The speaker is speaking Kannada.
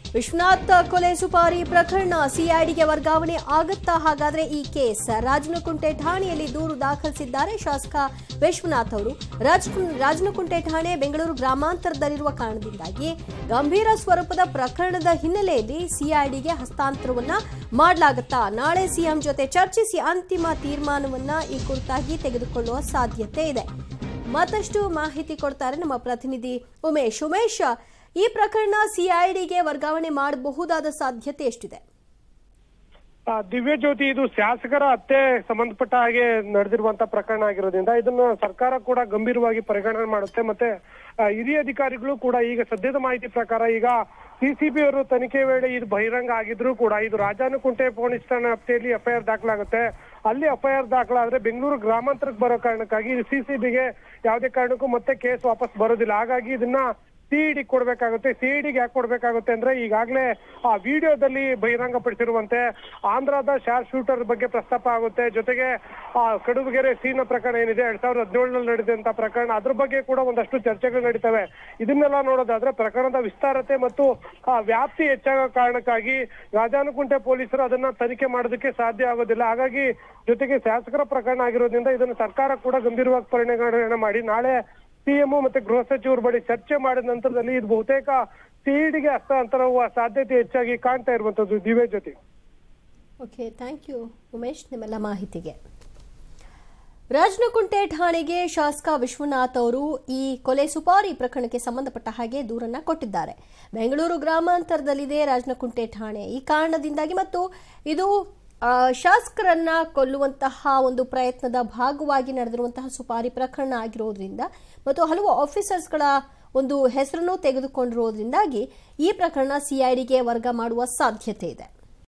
ವಿಶ್ವನಾಥ್ ಕೊಲೆ ಸುಪಾರಿ ಪ್ರಕರಣ ಸಿಐಡಿಗೆ ವರ್ಗಾವಣೆ ಆಗುತ್ತಾ ಹಾಗಾದ್ರೆ ಈ ಕೇಸ್ ರಾಜನಕುಂಟೆ ಠಾಣೆಯಲ್ಲಿ ದೂರು ದಾಖಲಿಸಿದ್ದಾರೆ ಶಾಸಕ ವಿಶ್ವನಾಥ್ ಅವರು ರಾಜ್- ರಾಜನಕುಂಟೆ ಠಾಣೆ ಬೆಂಗಳೂರು ಗ್ರಾಮಾಂತರದಲ್ಲಿರುವ ಕಾರಣದಿಂದಾಗಿ ಗಂಭೀರ ಸ್ವರೂಪದ ಪ್ರಕರಣದ ಹಿನ್ನೆಲೆಯಲ್ಲಿ ಸಿಐಡಿಗೆ ಹಸ್ತಾಂತರವನ್ನ ಮಾಡಲಾಗುತ್ತಾ ನಾಳೆ ಸಿಎಂ ಜೊತೆ ಚರ್ಚಿಸಿ ಅಂತಿಮ ತೀರ್ಮಾನವನ್ನ ಈ ಕುರಿತಾಗಿ ತೆಗೆದುಕೊಳ್ಳುವ ಸಾಧ್ಯತೆ ಇದೆ ಮತ್ತಷ್ಟು ಮಾಹಿತಿ ಕೊಡ್ತಾರೆ ನಮ್ಮ ಪ್ರತಿನಿಧಿ ಉಮೇಶ್ ಉಮೇಶ್ ಈ ಪ್ರಕರಣ ಸಿಐಡಿಗೆ ವರ್ಗಾವಣೆ ಮಾಡಬಹುದಾದ ಸಾಧ್ಯತೆ ಎಷ್ಟಿದೆ ಆ, ದಿವ್ಯ ಜ್ಯೋತಿ ಇದು ಶಾಸಕರ ಹತ್ಯೆ ಸಂಬಂಧಪಟ್ಟ ಹಾಗೆ ನಡೆದಿರುವಂತ ಪ್ರಕರಣ ಆಗಿರೋದ್ರಿಂದ ಇದನ್ನ ಸರ್ಕಾರ ಕೂಡ ಗಂಭೀರವಾಗಿ ಪರಿಗಣನೆ ಮಾಡುತ್ತೆ ಮತ್ತೆ ಆ, ಹಿರಿಯ ಅಧಿಕಾರಿಗಳು ಕೂಡ ಈಗ ಸದ್ಯದ ಮಾಹಿತಿ ಪ್ರಕಾರ ಈಗ ಸಿಸಿಬಿ ಅವರು ತನಿಖೆ ವೇಳೆ ಇದು ಬಹಿರಂಗ ಆಗಿದ್ರು ಕೂಡ ಇದು ರಾಜಾನುಕುಂಟೆ ಪೊಲೀಸ್ ಠಾಣೆ ವ್ಯಾಪ್ತಿಯಲ್ಲಿ ಎಫ್ಐಆರ್ ದಾಖಲಾಗುತ್ತೆ ಅಲ್ಲಿ ಎಫ್ಐಆರ್ ದಾಖಲಾದ್ರೆ ಬೆಂಗಳೂರು ಗ್ರಾಮಾಂತರಕ್ಕೆ ಬರೋ ಕಾರಣಕ್ಕಾಗಿ ಸಿಸಿಬಿಗೆ ಯಾವುದೇ ಕಾರಣಕ್ಕೂ ಮತ್ತೆ ಕೇಸ್ ವಾಪಸ್ ಬರೋದಿಲ್ಲ ಹಾಗಾಗಿ ಇದನ್ನ ಸಿಇಡಿ ಕೊಡ್ಬೇಕಾಗುತ್ತೆ ಸಿಇಡಿಗೆ ಯಾಕೆ ಕೊಡ್ಬೇಕಾಗುತ್ತೆ ಅಂದ್ರೆ ಈಗಾಗಲೇ ಆ ವಿಡಿಯೋದಲ್ಲಿ ಬಹಿರಂಗಪಡಿಸಿರುವಂತೆ ಆಂಧ್ರದ ಶಾರ್ ಶೂಟರ್ ಬಗ್ಗೆ ಪ್ರಸ್ತಾಪ ಆಗುತ್ತೆ ಜೊತೆಗೆ ಆ ಕಡುಬುಗೆರೆ ಸೀನ ಪ್ರಕರಣ ಏನಿದೆ ಎರಡ್ ಸಾವಿರದ ಹದಿನೇಳರಲ್ಲಿ ನಡೆದಂತ ಪ್ರಕರಣ ಅದ್ರ ಬಗ್ಗೆ ಕೂಡ ಒಂದಷ್ಟು ಚರ್ಚೆಗಳು ನಡೀತವೆ ಇದನ್ನೆಲ್ಲ ನೋಡೋದಾದ್ರೆ ಪ್ರಕರಣದ ವಿಸ್ತಾರತೆ ಮತ್ತು ಆ ವ್ಯಾಪ್ತಿ ಹೆಚ್ಚಾಗೋ ಕಾರಣಕ್ಕಾಗಿ ರಾಜಾನುಕುಂಟೆ ಪೊಲೀಸರು ಅದನ್ನ ತನಿಖೆ ಮಾಡೋದಕ್ಕೆ ಸಾಧ್ಯ ಆಗೋದಿಲ್ಲ ಹಾಗಾಗಿ ಜೊತೆಗೆ ಶಾಸಕರ ಪ್ರಕರಣ ಆಗಿರೋದ್ರಿಂದ ಇದನ್ನು ಸರ್ಕಾರ ಕೂಡ ಗಂಭೀರವಾಗಿ ಪರಿಗಣನೆ ಮಾಡಿ ನಾಳೆ ಸಿಎಂ ಮತ್ತೆ ಗೃಹ ಸಚಿವರ ಬಳಿ ಚರ್ಚೆ ಮಾಡಿದ ನಂತರದಲ್ಲಿ ಇದು ಬಹುತೇಕ ಸಿಇಡಿಗೆ ಹಸ್ತಾಂತರವಾಗುವ ಸಾಧ್ಯತೆ ಹೆಚ್ಚಾಗಿ ಕಾಣ್ತಾ ಇರುವಂತದ್ದು ದಿವ್ಯ ಜೊತೆ ಓಕೆ ಥ್ಯಾಂಕ್ ಯು ಉಮೇಶ್ ನಿಮ್ಮೆಲ್ಲ ಮಾಹಿತಿಗೆ ರಾಜನಕುಂಟೆ ಠಾಣೆಗೆ ಶಾಸಕ ವಿಶ್ವನಾಥ್ ಅವರು ಈ ಕೊಲೆ ಸುಪಾರಿ ಪ್ರಕರಣಕ್ಕೆ ಸಂಬಂಧಪಟ್ಟ ಹಾಗೆ ದೂರನ್ನ ಕೊಟ್ಟಿದ್ದಾರೆ ಬೆಂಗಳೂರು ಗ್ರಾಮಾಂತರದಲ್ಲಿದೆ ರಾಜನಕುಂಟೆ ಠಾಣೆ ಈ ಕಾರಣದಿಂದಾಗಿ ಮತ್ತು ಇದು ಆ, ಶಾಸಕರನ್ನ ಕೊಲ್ಲುವಂತಹ ಒಂದು ಪ್ರಯತ್ನದ ಭಾಗವಾಗಿ ನಡೆದಿರುವಂತಹ ಸುಪಾರಿ ಪ್ರಕರಣ ಆಗಿರೋದ್ರಿಂದ ಮತ್ತು ಹಲವು ಆಫೀಸರ್ಸ್ಗಳ ಒಂದು ಹೆಸರನ್ನು ತೆಗೆದುಕೊಂಡಿರೋದ್ರಿಂದಾಗಿ ಈ ಪ್ರಕರಣ ಸಿಐಡಿಗೆ ವರ್ಗ ಮಾಡುವ ಸಾಧ್ಯತೆ ಇದೆ